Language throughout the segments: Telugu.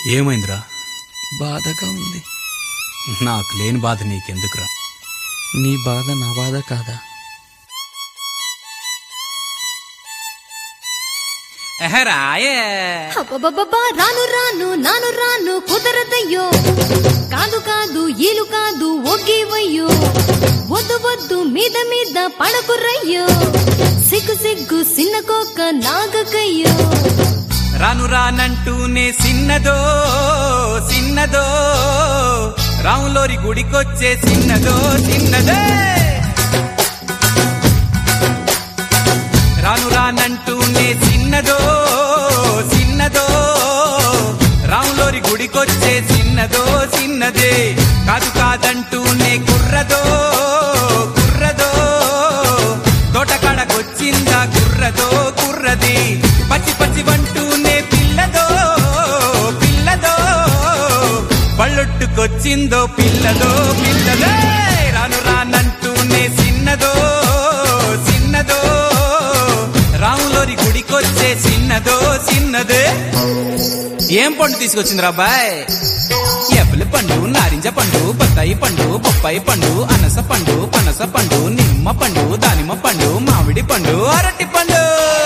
ఏమైందిరా బాధగా ఉంది నాకు లేని బాధ నీకెందుకురా నీ బాధ నా బాధ కాదా ఎహరాయే అబ్బబ్బబ్బబ్బా, రాను రాను నాను రాను కుదరదయ్యో కాదు కాదు ఈలు కాదు ఒగ్గివయ్యో వద్దు వద్దు మీద మీద పడకురయ్యో సిగ్గు సిగ్గు సిన్న కోక నాగకయ్యో రాను రానంటూనే సిన్నదో సిన్నదో రాములోరి గుడికొచ్చే సిన్నదో సిన్నదే రాను రానంటూనే సిన్నదో సిన్నదో రాములోరి గుడికొచ్చే సిన్నదో సిన్నదే కాదు కాదంటూనే కుర్రదో కుర్రదో తోటకాడకొచ్చిందా కుర్రదో కుర్రది పచ్చి పచ్చి వంటూనే పిల్లదో పిల్లదో పళ్ళొట్టుకొచ్చిందో పిల్లదో పిల్లదే రాను రానంటూనే సిన్నదో సిన్నదో రాములోరి గుడికొచ్చే సిన్నదో సిన్నదే ఏం పండు తీసుకొచ్చిందిరా బాయ్ ఎప్పలి పండు నారింజ పండు బత్తాయి పండు బొప్పాయి పండు అనస పండు పనస పండు నిమ్మ పండు దానిమ్మ పండు మామిడి పండు అరటి పండు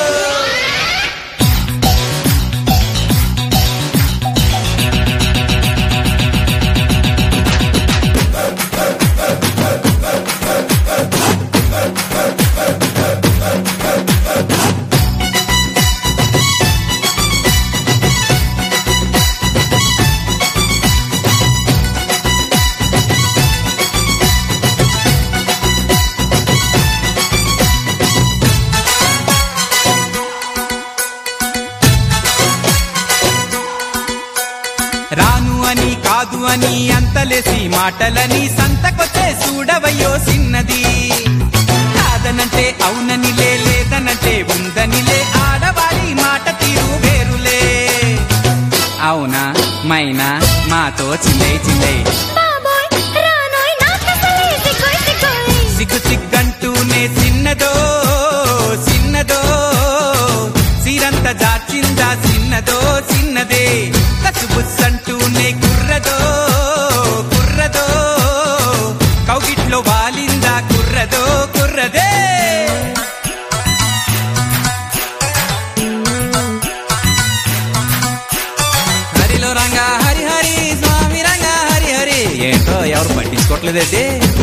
రాను అని కాదు అని అంతలేసి మాటలని సంతకొచ్చే చూడవయ్యో సిన్నది కాదనంటే అవుననిలే లేదనంటే ఉందనిలే ఆడవాడి మాట తీరు వేరులే అవునా మైనా మాతో చిల్లై చిల్లై బాబోయ్ రానోయ్ నాకసలే సిగ్గోయ్ సిగ్గోయ్ సిగ్గు సిగ్గంటూనే చిన్నదో చిన్నదో సీరంత జాచిందా చిన్నదో చిన్నదే కసుబుస్సంటూనే కుర్రదో కుర్రదో కౌగిట్లో వాలిందా కుర్రదో కుర్రదే హరిలో రంగా హరి హరి స్వామి రంగా హరి హరి ఏంటో ఎవరు పట్టించుకోవట్లేదండి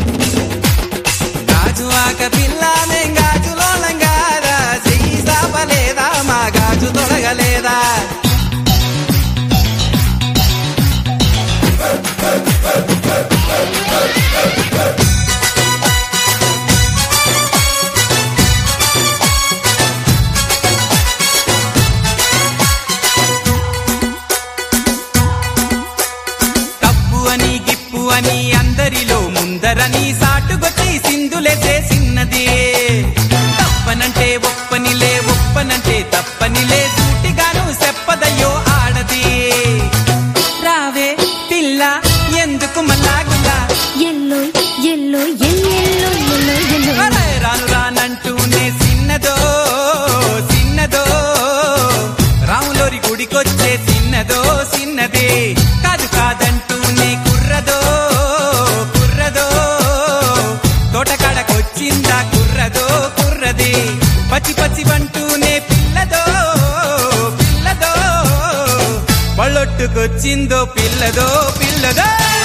గాజు ఆక పిల్లానే గాజులో లంగారా చెయ్యి సాపలేదా మా గాజు తొలగలేదా తప్పు అని గిప్పు అని అందరిలో ముందరని సాటుగొచ్చి సింధులేసే సిన్నది తప్పనంటే ఒప్పనిలే ఒప్పనంటే తప్పనిలే సూటిగాను చెప్పదయ్యో ఆడది రావే పిల్ల ఎందుకు మల్లాగులా ఎల్లో ఎల్లో ఎల్లెల్లో ఎల్లో ఎల్లో అరే రాను రానంటూనే సిన్నదో సిన్నదో రాములోరి గుడికొచ్చే సిన్నదో సిన్నదే కాదు కాదంటూనే కుర్రదో కుర్రదో తోటకాడకొచ్చిందా కుర్రదో కుర్రది పచ్చి పచ్చి వంటూనే పిల్లదో పిల్లదో పళ్ళొట్టుకొచ్చిందో పిల్లదో పిల్లదో